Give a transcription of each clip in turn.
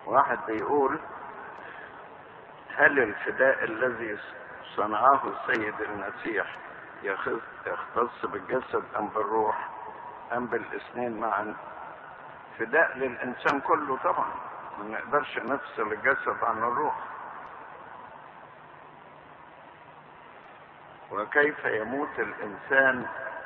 واحد بيقول هل الفداء الذي صنعه السيد المسيح يختص بالجسد ام بالروح ام بالاثنين معا فداء للانسان كله طبعا ما نقدرش نفصل الجسد عن الروح وكيف يموت الانسان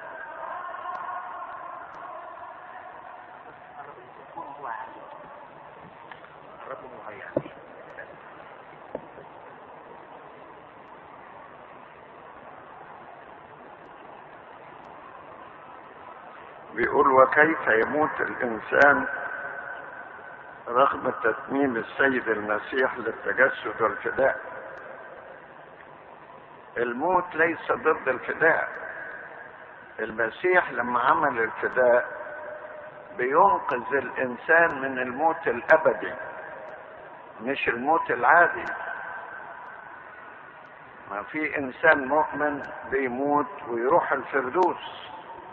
بيقول وكيف يموت الانسان رغم تتميم السيد المسيح للتجسد والفداء الموت ليس ضد الفداء المسيح لما عمل الفداء بينقذ الانسان من الموت الابدي مش الموت العادي ما في انسان مؤمن بيموت ويروح الفردوس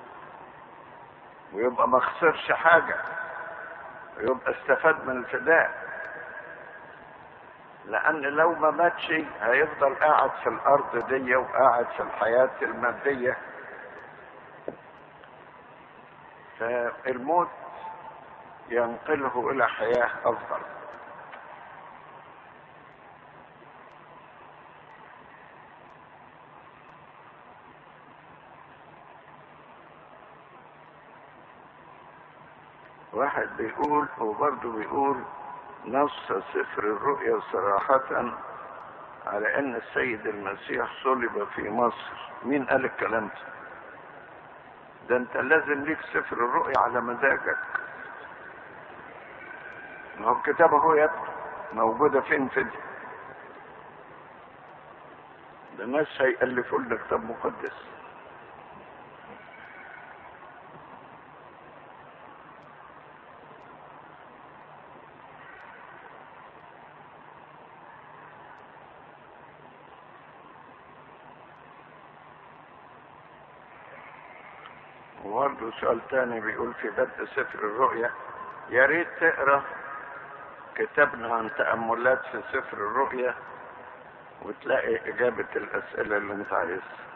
ويبقى ما خسرش حاجه ويبقى استفاد من الفداء لان لو ما ماتش هيفضل قاعد في الارض دي وقاعد في الحياه الماديه فالموت ينقله الى حياه افضل واحد بيقول وبرضه بيقول نص سفر الرؤيا صراحة على ان السيد المسيح صلب في مصر مين قال الكلام ده ده انت لازم ليك سفر الرؤيا على مزاجك ما هو الكتاب اهو يا ابني موجودة فين في دي ده ناس هيألفوا لنا كتاب مقدس وبرضه سؤال تاني بيقول في بدء سفر الرؤيا يا ريت تقرا كتابنا عن تأملات في سفر الرؤيا وتلاقي إجابة الأسئلة اللي أنت عايزها